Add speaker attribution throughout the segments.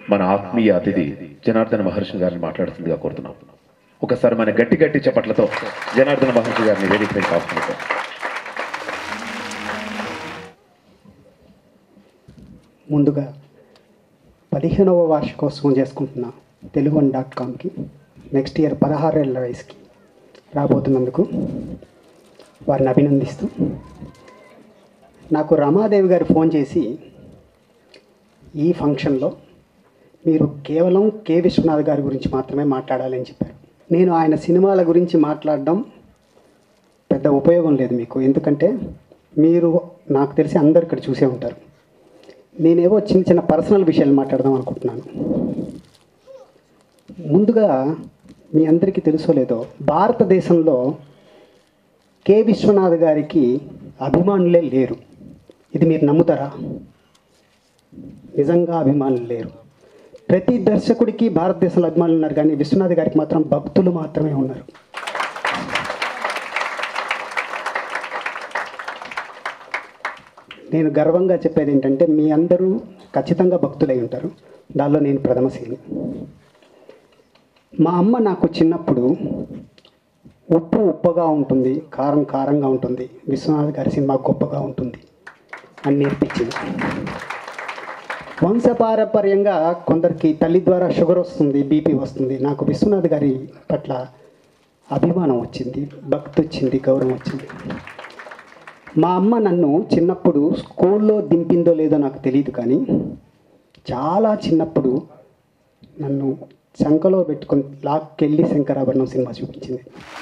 Speaker 1: మన ఆత్మీయ అతిథి జనార్దన మహర్షి గారిని మాట్లాడుతుందిగా కోరుతున్నాం ఒకసారి మన గట్టి గట్టి చప్పట్లతో జనార్దన మహర్షి గారిని వేదిక పైకి ఆహ్వానిద్దాం.
Speaker 2: ముందుగా పదిహేనవ వార్షికోత్సవం చేసుకుంటున్న తెలుగు వన్ డాట్ కామ్కి నెక్స్ట్ ఇయర్ పదహారేళ్ల వయసుకి రాబోతున్నందుకు వారిని అభినందిస్తూ నాకు రమాదేవి గారు ఫోన్ చేసి ఈ ఫంక్షన్లో మీరు కేవలం కె విశ్వనాథ్ గారి గురించి మాత్రమే మాట్లాడాలని చెప్పారు నేను ఆయన సినిమాల గురించి మాట్లాడడం పెద్ద ఉపయోగం లేదు మీకు ఎందుకంటే మీరు నాకు తెలిసి అందరు ఇక్కడ చూసే ఉంటారు నేనేవో చిన్న చిన్న పర్సనల్ విషయాలు మాట్లాడదాం అనుకుంటున్నాను ముందుగా మీ అందరికీ తెలుసో లేదో భారతదేశంలో కె విశ్వనాథ్ గారికి అభిమానులే లేరు ఇది మీరు నమ్ముతారా నిజంగా అభిమానులు లేరు ప్రతి దర్శకుడికి భారతదేశంలో అభిమానులు ఉన్నారు కానీ విశ్వనాథ్ గారికి మాత్రం భక్తులు మాత్రమే ఉన్నారు నేను గర్వంగా చెప్పేది ఏంటంటే మీ అందరూ ఖచ్చితంగా భక్తులై ఉంటారు దానిలో నేను ప్రథమశీలి మా అమ్మ నాకు చిన్నప్పుడు ఉప్పు ఉప్పగా ఉంటుంది కారం కారంగా ఉంటుంది విశ్వనాథ్ గారి సినిమా గొప్పగా ఉంటుంది అని నేర్పించింది వంశపారపర్యంగా కొందరికి తల్లి ద్వారా షుగర్ వస్తుంది బీపీ వస్తుంది నాకు విశ్వనాథ్ గారి పట్ల అభిమానం వచ్చింది భక్తి వచ్చింది గౌరవం వచ్చింది మా అమ్మ నన్ను చిన్నప్పుడు స్కూల్లో దింపిందో లేదో నాకు తెలియదు కానీ చాలా చిన్నప్పుడు నన్ను శంకలో పెట్టుకొని లాక్కెళ్ళి శంకరాభరణం సినిమా చూపించింది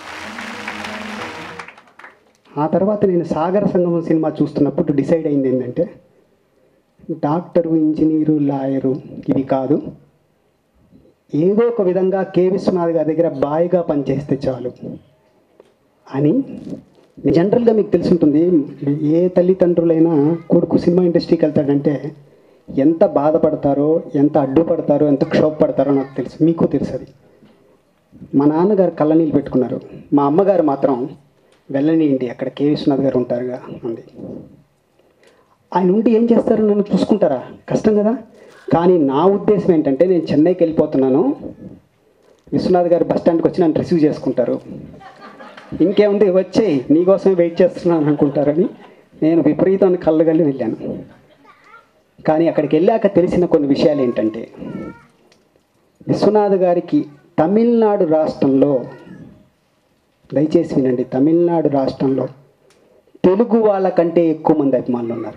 Speaker 2: ఆ తర్వాత నేను సాగర సంగమం సినిమా చూస్తున్నప్పుడు డిసైడ్ అయింది ఏంటంటే డాక్టరు ఇంజనీరు లాయరు ఇవి కాదు ఏదో ఒక విధంగా కే విశ్వనాథ్ గారి దగ్గర బాయిగా పనిచేస్తే చాలు అని జనరల్గా మీకు తెలిసి ఉంటుంది ఏ తల్లిదండ్రులైనా కొడుకు సినిమా ఇండస్ట్రీకి వెళ్తాడంటే ఎంత బాధపడతారో ఎంత అడ్డుపడతారో ఎంత క్షోభపడతారో నాకు తెలుసు మీకు తెలుసు అది మా నాన్నగారు కళ్ళనీళ్ళు పెట్టుకున్నారు మా అమ్మగారు మాత్రం వెళ్ళనియండి అక్కడ కే విశ్వనాథ్ గారు ఉంటారుగా అంది ఆయన ఉండి ఏం చేస్తారు నన్ను చూసుకుంటారా కష్టం కదా కానీ నా ఉద్దేశం ఏంటంటే నేను చెన్నైకి వెళ్ళిపోతున్నాను విశ్వనాథ్ గారు బస్ స్టాండ్కి వచ్చి నన్ను రిసీవ్ చేసుకుంటారు ఇంకేముంది వచ్చేయి నీకోసమే వెయిట్ చేస్తున్నాను అనుకుంటారని నేను విపరీతం కళ్ళగల్లి వెళ్ళాను కానీ అక్కడికి వెళ్ళాక తెలిసిన కొన్ని విషయాలు ఏంటంటే విశ్వనాథ్ గారికి తమిళనాడు రాష్ట్రంలో దయచేసి వినండి తమిళనాడు రాష్ట్రంలో తెలుగు వాళ్ళకంటే ఎక్కువ మంది అభిమానులు ఉన్నారు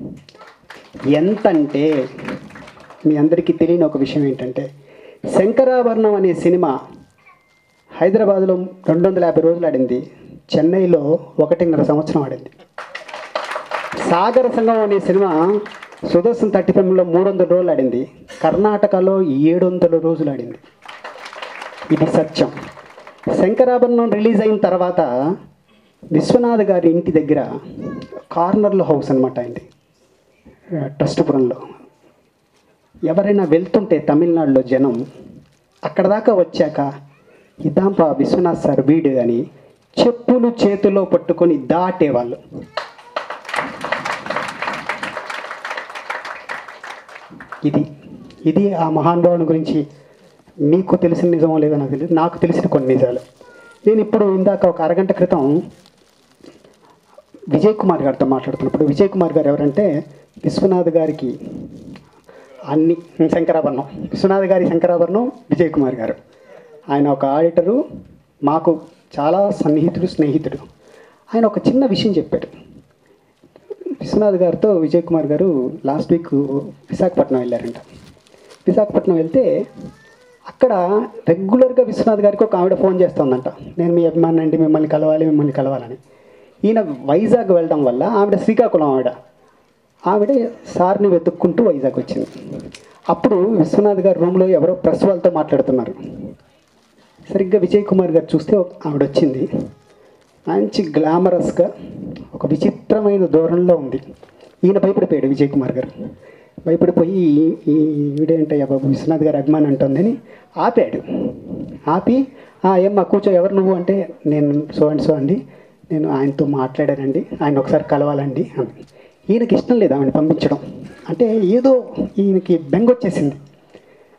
Speaker 2: ఎంతంటే మీ అందరికీ తెలియని ఒక విషయం ఏంటంటే శంకరాభరణం అనే సినిమా హైదరాబాద్లో రెండు వందల యాభై రోజులు ఆడింది చెన్నైలో ఒకటిన్నర సంవత్సరం ఆడింది సాగర సంఘం అనే సినిమా సుదర్శన్ థర్టీ ఫైవ్లో మూడు వందల రోజులు ఆడింది కర్ణాటకలో ఏడు వందల రోజులు ఆడింది ఇది సత్యం శంకరాభరణం రిలీజ్ అయిన తర్వాత విశ్వనాథ్ గారి ఇంటి దగ్గర కార్నర్లో హౌస్ అనమాట అయింది ట్రస్టుపురంలో ఎవరైనా వెళ్తుంటే తమిళనాడులో జనం అక్కడ దాకా వచ్చాక ఇదాంపా విశ్వనాథ్ సార్ వీడు అని చెప్పులు చేతిలో పట్టుకొని దాటేవాళ్ళు ఇది ఇది ఆ మహానుభావుని గురించి మీకు తెలిసిన నిజమో లేదో నాకు తెలియదు నాకు తెలిసిన కొన్ని నిజాలు నేను ఇప్పుడు ఇందాక ఒక అరగంట క్రితం విజయ్ కుమార్ గారితో మాట్లాడుతున్నప్పుడు విజయ్ కుమార్ గారు ఎవరంటే విశ్వనాథ్ గారికి అన్ని శంకరాభరణం విశ్వనాథ్ గారి శంకరాభరణం విజయ్ కుమార్ గారు ఆయన ఒక ఆడిటరు మాకు చాలా సన్నిహితుడు స్నేహితుడు ఆయన ఒక చిన్న విషయం చెప్పాడు విశ్వనాథ్ గారితో విజయ్ కుమార్ గారు లాస్ట్ వీక్ విశాఖపట్నం వెళ్ళారంట విశాఖపట్నం వెళ్తే అక్కడ రెగ్యులర్గా విశ్వనాథ్ గారికి ఒక ఆవిడ ఫోన్ చేస్తుందంట నేను మీ అభిమాని అండి మిమ్మల్ని కలవాలి మిమ్మల్ని కలవాలని ఈయన వైజాగ్ వెళ్ళడం వల్ల ఆవిడ శ్రీకాకుళం ఆవిడ ఆవిడ సార్ని వెతుక్కుంటూ వైజాగ్ వచ్చింది అప్పుడు విశ్వనాథ్ గారి రూమ్లో ఎవరో ప్రెస్ వాళ్ళతో మాట్లాడుతున్నారు సరిగ్గా విజయ్ కుమార్ గారు చూస్తే ఒక ఆవిడ వచ్చింది మంచి గ్లామరస్గా ఒక విచిత్రమైన ధోరణిలో ఉంది ఈయన భయపడిపోయాడు విజయ్ కుమార్ గారు భయపడిపోయి ఈ- ఈ ఈవిడేంటయ్యా బాబు విశ్వనాథ్ గారి అభిమాని అంటుందని ఆపాడు ఆపి "ఆ, ఏమ్మా కూర్చో ఎవరు నువ్వు అంటే నేను సో అండ్ సో అండి నేను ఆయనతో మాట్లాడానండి ఆయన ఒకసారి కలవాలండి అని ఈయనకి ఇష్టం లేదు ఆమెను పంపించడం అంటే ఏదో ఈయనకి బెంగ వచ్చేసింది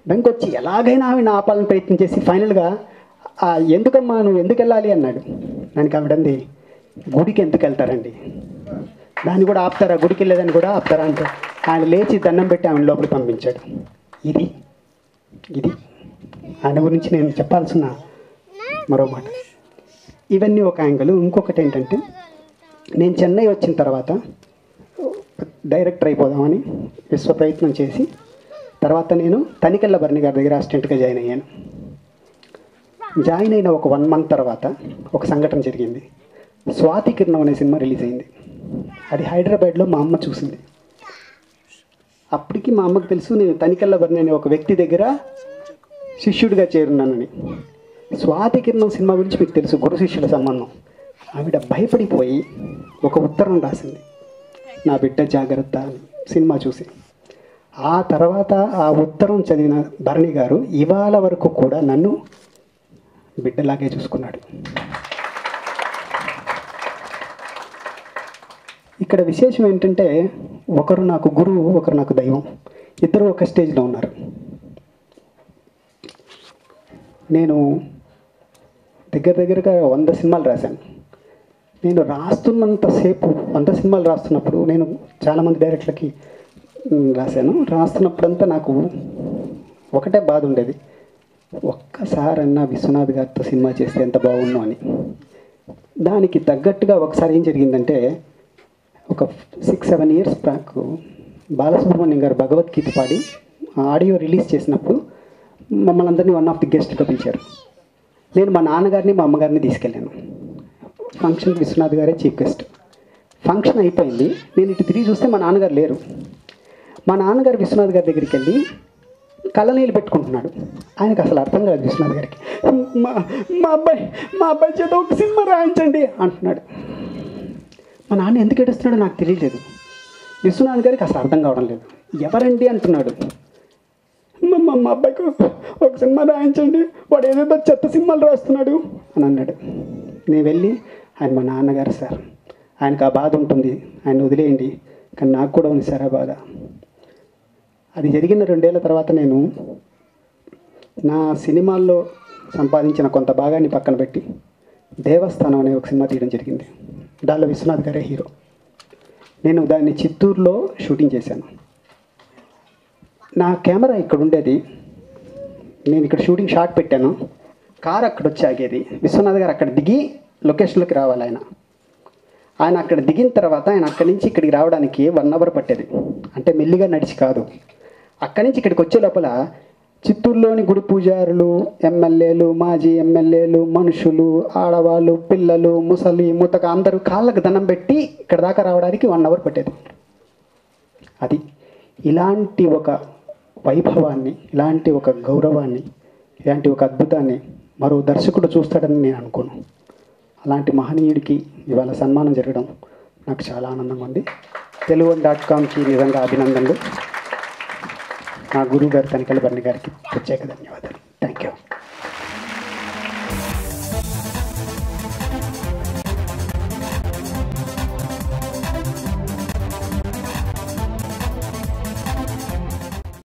Speaker 2: బెంకొచ్చి ఎలాగైనా ఆమెను ఆపాలని ప్రయత్నం చేసి ఫైనల్గా "ఆ, ఎందుకమ్మా నువ్వు ఎందుకు వెళ్ళాలి అన్నాడు దానికి ఆవిడంది గుడికి ఎందుకు వెళ్తారండి దాన్ని కూడా ఆపుతారా గుడికి వెళ్ళేదని కూడా ఆపుతారా అంటే ఆయన లేచి దండం పెట్టి ఆమెను లోపలికి పంపించాడు ఇది ఇది ఆయన గురించి నేను చెప్పాల్సిన మరో మాట ఇవన్నీ ఒక యాంగిల్ ఇంకొకటి ఏంటంటే నేను చెన్నై వచ్చిన తర్వాత డైరెక్టర్ అయిపోదామని విశ్వ ప్రయత్నం చేసి తర్వాత నేను తనికెళ్ళ భరణి గారి దగ్గర అసిస్టెంట్గా జాయిన్ అయ్యాను జాయిన్ అయిన ఒక వన్ మంత్ తర్వాత ఒక సంఘటన జరిగింది స్వాతి కిరణం అనే సినిమా రిలీజ్ అయింది అది హైదరాబాద్లో మా అమ్మ చూసింది అప్పటికి మా అమ్మకు తెలుసు నేను తనికెళ్ళ భరణి అనే ఒక వ్యక్తి దగ్గర శిష్యుడిగా చేరున్నానని స్వాతి కిరణం సినిమా గురించి మీకు తెలుసు గురు శిష్యుల సంబంధం ఆవిడ భయపడిపోయి ఒక ఉత్తరం రాసింది నా బిడ్డ జాగ్రత్త అని సినిమా చూసి ఆ తర్వాత ఆ ఉత్తరం చదివిన భరణి గారు ఇవాళ వరకు కూడా నన్ను బిడ్డలాగే చూసుకున్నాడు ఇక్కడ విశేషం ఏంటంటే ఒకరు నాకు గురువు ఒకరు నాకు దైవం ఇద్దరు ఒక స్టేజ్లో ఉన్నారు నేను దగ్గర దగ్గరగా వంద సినిమాలు రాశాను నేను రాస్తున్నంతసేపు వంద సినిమాలు రాస్తున్నప్పుడు నేను చాలామంది డైరెక్టర్లకి మ్, రాశాను రాస్తున్నప్పుడంతా నాకు ఒకటే బాధ ఉండేది ఒక్కసారన్నా విశ్వనాథ్ గారితో సినిమా చేస్తే ఎంత బాగుండు అని దానికి తగ్గట్టుగా ఒకసారి ఏం జరిగిందంటే ఒక six seven years back Balasubrahmanyam garu Bhagavadgita పాడి ఆడియో రిలీజ్ చేసినప్పుడు మమ్మల్ని అందరినీ వన్ ఆఫ్ ది గెస్ట్గా పిలిచారు నేను మా నాన్నగారిని మా అమ్మగారిని తీసుకెళ్ళాను ఫంక్షన్ విశ్వనాథ్ గారే చీఫ్ గెస్ట్ ఫంక్షన్ అయిపోయింది నేను ఇటు తిరిగి చూస్తే మా నాన్నగారు లేరు మా నాన్నగారు విశ్వనాథ్ గారి దగ్గరికి వెళ్ళి కళ్ళనీళ్ళు పెట్టుకుంటున్నాడు ఆయనకు అసలు అర్థం కాదు విశ్వనాథ్ గారికి మా మా అబ్బాయి మా అబ్బాయి చేత ఒక సినిమా రాయించండి అంటున్నాడు మా నాన్న ఎందుకు ఏడుస్తున్నాడో నాకు తెలియలేదు విశ్వనాథ్ గారికి అసలు అర్థం కావడం లేదు ఎవరండి అంటున్నాడు "మా- మా మా అబ్బాయికి ఒక సినిమా రాయించండి వాడు ఏదేదో చెత్త సినిమాలు రాస్తున్నాడు అని అన్నాడు నేను వెళ్ళి ఆయన మా నాన్నగారు సార్ ఆయనకు ఆ బాధ ఉంటుంది ఆయన వదిలేయండి కానీ నాకు కూడా ఉంది సార్ ఆ బాధ అది జరిగిన రెండేళ్ల తర్వాత నేను నా సినిమాల్లో సంపాదించిన కొంత భాగాన్ని పక్కన పెట్టి దేవస్థానం అనే ఒక సినిమా తీయడం జరిగింది దానిలో విశ్వనాథ్ గారే హీరో నేను దాన్ని చిత్తూరులో షూటింగ్ చేశాను నా కెమెరా ఇక్కడ ఉండేది నేను ఇక్కడ షూటింగ్ షాట్ పెట్టాను కార్ అక్కడ వచ్చి ఆగేది విశ్వనాథ్ గారు అక్కడ దిగి లొకేషన్లోకి రావాలి ఆయన ఆయన అక్కడ దిగిన తర్వాత ఆయన అక్కడి నుంచి ఇక్కడికి రావడానికి వన్ అవర్ పట్టేది అంటే మెల్లిగా నడిచి కాదు అక్కడి నుంచి ఇక్కడికి వచ్చే లోపల చిత్తూరులోని గుడి పూజారులు ఎమ్మెల్యేలు మాజీ ఎమ్మెల్యేలు మనుషులు ఆడవాళ్ళు పిల్లలు ముసలి ముతక అందరూ కాళ్ళకు దండం పెట్టి ఇక్కడ దాకా రావడానికి వన్ అవర్ పట్టేది అది ఇలాంటి ఒక వైభవాన్ని ఇలాంటి ఒక గౌరవాన్ని ఇలాంటి ఒక అద్భుతాన్ని మరో దర్శకుడు చూస్తాడని నేను అనుకోను అలాంటి మహనీయుడికి ఇవాళ సన్మానం జరగడం నాకు చాలా ఆనందంగా ఉంది తెలుగు డాట్ కామ్కి నిజంగా అభినందనలు నా గురువు గారు తనికల బర్ణి గారికి ప్రత్యేక ధన్యవాదాలు